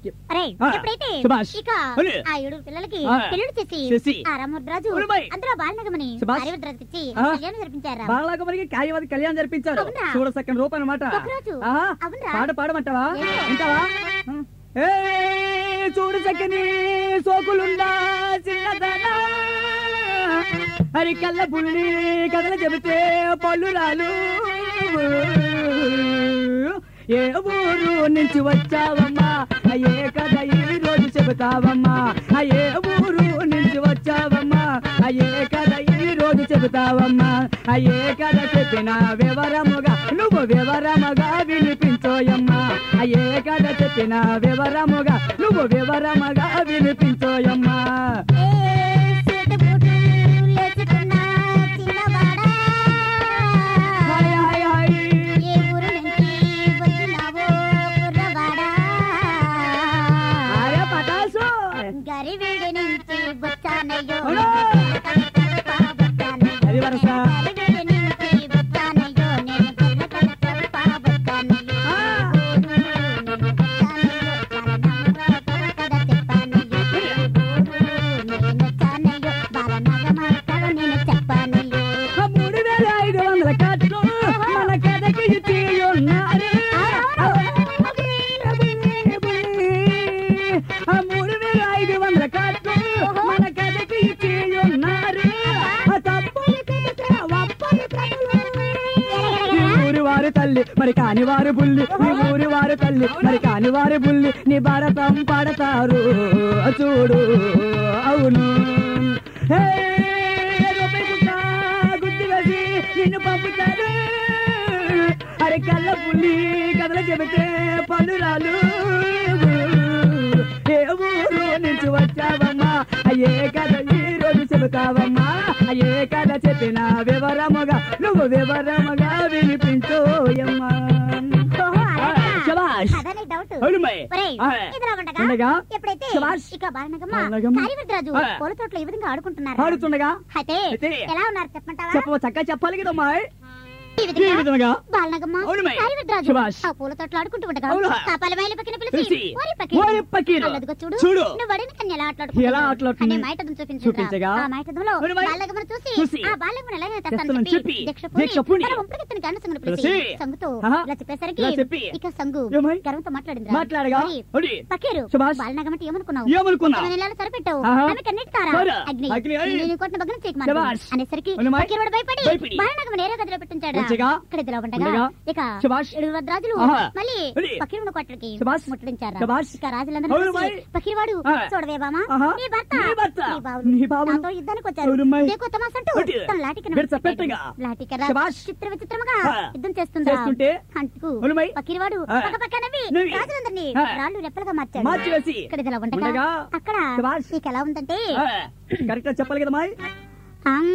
అరే ఆ, ఎప్పుడైతే సుభాష్. ఇక ఒలే. ఆ ఏడు పిల్లలకి ఆ. పెళ్లిళ్ళు చేసి చేసి. ఆ రామరాజు ఒలిమై. అందులో బాలనగమని సుభాష్. ఆర్యవద్రాజుకి ఇచ్చి ఆ. కళ్యాణం జరిపించారా బాలకమరికి కార్యవాది కళ్యాణం జరిపించారు అవునా? చూడ సక్కని రూపం అనమాట ఒకరోజు. అవునా? పాట పాడమంటావా ఏమో. వింటావా ఏ చూడు చక్కని సోకులుందా చిన్నదనా అరి కళ్ళ పుల్లి కథలు చెబితే పళ్ళు రాలు ఏ ఊరు నుంచి వచ్చావమ్మా అయ్యే కథ ఈ రోజు చెబుతావమ్మా అయ్యే ఊరు నుంచి వచ్చావమ్మా అయ్యే కథ ఈ రోజు చెబుతావమ్మా అయ్యే కథ చెప్పిన వివరముగా నువ్వు వివరముగా వినిపించోయమ్మా అయ్యే కథ చెప్పిన వివరముగా నువ్వు వివరముగా వినిపించోయమ్మా ఏ సూటిబూటు లేచుకున్న చిన్నవాడా. హాయ్ హాయ్ హాయ్ ఏ ఊరు నుంచి వచ్చినావో కుర్రవాడా. హాయ్ పటాసు గరివిడి నుంచి వచ్చానయ్యో అవునా? వచ్చానయ్యో. అది వరస. గరివిడి నుంచి వచ్చానయ్యో నేను గొర్రె కడప పాబొచ్చానయ్యో. ఆ. ఆ మూడు వేల ఐదు వందల కట్లు మన కథకి ఇచ్చి ఉన్నారు ఆ మూడు వేల ఐదు వందల కట్లు మన కథకి ఇచ్చి ఉన్నారు ఆ తప్పులు తెలిస్తే ఒప్పని ప్రజలు. ఈ ఊరి వారి తల్లి మరి కాని వారు బుల్లి ఈ ఊరి వారి తల్లి మరి కాని వారి బుల్లి నీ భారతం పాడతారు చూడు అవును హే, రూపాయి పుట్ట గుడ్డి వేసి నిన్ను పంపుతారు అరే కళ్ళ పుల్లి కథలు చెబితే పనురాలు ఏ ఊరు నుంచి వచ్చావమ్మా అయ్యే కథ ఈ రోజు చెబుతావమ్మా అయ్యే కథ చెప్పిన వివరముగా నువ్వు వివరముగా వినిపించోయమ్మా శబాష్ అవునుమై. ఆ. ఉండగా ఎప్పుడైతే శభాష్. ఇక బాలనగమ్మ బాలనగమ్మ. కార్యవర్ధరాజు ఆ. పూల తోటలో ఈ విధంగా ఆడుకుంటున్నారు పాడుతుండగా అయితే అయితే ఎలా ఉన్నారు చెప్పమంటావా చెప్పవ చక్కగా చెప్పాలి కదమ్మా ఈ ఈ విధంగా విధంగా బాలనగమ్మ అవునుమై. కార్యవర్ధరాజు శభాష్. ఆ పూల తోటలో ఆడుకుంటూ ఉండగా అవునా? కాపాల మైలు పక్కన పిలిచి పిలిచి, ఓరి ఓరి పక్కన పకీరు. అల్లదిగో చూడు చూడు. నువ్వు వడిన కన్య ఎలా ఆటలాడుకుంటున్నావు? ఎలా ఆటలాడుతుంది? అనే మైటదం చూపించు చూపించగా? ఆ మైటదంలో అవునుమై. బాలనగమ్మను చూసి చూసి, ఆ బాలనగమ్మను ఎలాగైనా తెస్తానని తెస్తానని చెప్పి, చెప్పి దీక్ష దీక్ష పూని పూని, తన ఒంపులకెత్తిన గండు సంగును పిలిచి పిలిచి, సంగుతో ఆహా, ఇలా చెప్పేసరికి ఇలా చెప్పి, ఇక సంగు ఏమై? గర్వంతో మాట్లాడింది మాట్లాడగా ఒడి, పకీరు శభాష్. బాలనగమంటే ఏమనుకున్నావు ఏమనుకున్నా ఆమె నెలలు సరిపెట్టావు ఆహా. ఆమె కన్నీటి తార తార. అగ్ని అగ్ని, అయ్. నేను కొట్టిన భగ్నం చేయకమాను శభాష్. అనేసరికి అవునమ్మా. పకీరుడు భయపడి భయపడి. బాలనగమ నేరే గదిలో పెట్టించాడు వచ్చగా? ఇక్కడ ఇదిలో ఉండగా ఉండగా? ఇక శభాష్. ఏడు వద్రాజులు ఆహా. మళ్ళీ ఒడి. పకీరుడు కొట్టడికి శభాష్. ముట్టడించారు శభాష్. ఇక రాజులందరూ అవునమ్మా. కలిసి పకీరువాడు ఆ. చూడవే బామా ఆహా. నీ భర్త నీ భర్త. నీ బావులు నీ బావులు. నాతో యుద్ధానికి వచ్చారు అవునమ్మా. దేకో తమాసంటూ ఒడి. తన లాఠీకి విడత పెట్టగా? లాఠీకరా శభాష్. చిత్ర విచిత్రముగా ఆ. యుద్ధం చేస్తుందా చేస్తుంటే? అంటుకు అవునమ్మా. పకీరువాడు ఆ. పక్క పక్క నవ్వి నవ్వి. రాజులందరినీ ఆ. రాళ్ళు రెప్పలుగా మార్చాడు మార్చివేసి ఇక్కడ ఇదిలా ఉండగా ఉండగా? అక్కడ శభాష్. నీకు ఎలా ఉందంటే కరెక్ట్ గా చెప్పాలి కదమ్మా అం.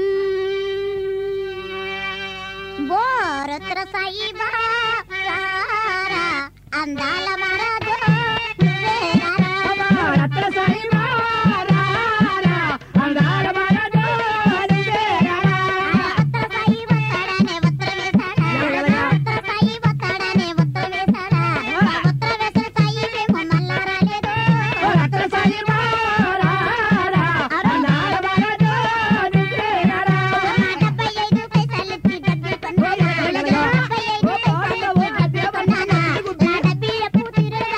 బోరత్ర సాయిబా సారా అందాల మరదో నువ్వేనారా. అత్తల సాయి మారా, అందాల మరదో నువ్వేరా. ఉత్తర సాయి వస్తాడనే ఉత్తర వేశాడా. ఎలాగెలాగా? ఉత్తర సాయి వస్తాడనే ఉత్తర వేశాడా. ఉత్తర వేసిన సాయి మేము మళ్ళా రాలేదు. అత్తల సాయి మారా, అందాల మరదో నువ్వేరా. ఆ డెబ్బై ఐదు పైసలకి డబ్బులు కొన్నానా. ఎలాగెలాగా? డెబ్బై ఐదు పైసలకి డబ్బులు కొన్నానా. నా డబ్బీల పూతిరుగా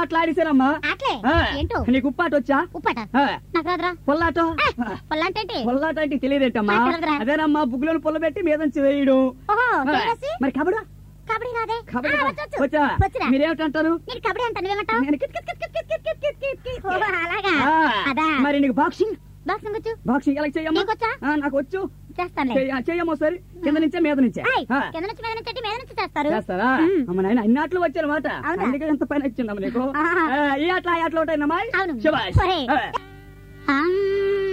అట్లా ఆడిసారమ్మా అట్లే ఆ, ఏంటో నీకు ఉప్పాట వచ్చా ఉప్పట ఆ, నాకు రాదురా పొల్లాట పొల్లంటే ఏంటి? పొల్లాట అంటే తెలియదేంటమ్మా నాకు తెలవదురా. అదేనమ్మా బుగ్గులను పొల్ల పెట్టి మీద నుంచి వేయడం ఓహో ఆ, తెలిసి మరి కబడా కబడ్డీ రాదే కబడ్డీ ఆ, వచ్చు, వచ్చు. వచ్చా వచ్చురా. మీరేమిటంటారు నీకు కబడ్డీ అంట నువ్వేమంటావు నేను కిట్ కిట్ కిట్ కిట్ కిట్ కిట్ కిట్ కిట్ కిట్ కిట్. ఓహో, అలాగా ఆ, అదా మరి నీకు బాక్సింగ్ బాక్సింగ్ వచ్చు బాక్సింగ్ ఎలా చెయ్యమ్మా నీకొచ్చా? ఆ, నాకు వచ్చు చేస్తానులే చెయ్య- చెయ్యమ్మా సరే కింద నుంచే మీద నుంచే ఏయ్, ఆ, కింద నుంచి మీద నుంచి అంటే మీద నుంచి చేస్తారు చేస్తారా ఉమ్. అమ్మ నాయన అన్ని ఆటలు వచ్చారన్నమాట అవునా? అందుకే ఎంత పైన వచ్చిందమ్మ నీకు ఆహా. ఆ, ఈ ఆటలు ఆ ఆటలు ఉంటాయన్నమ్మా అవును శభాష్. సరే ఆ. అమ్,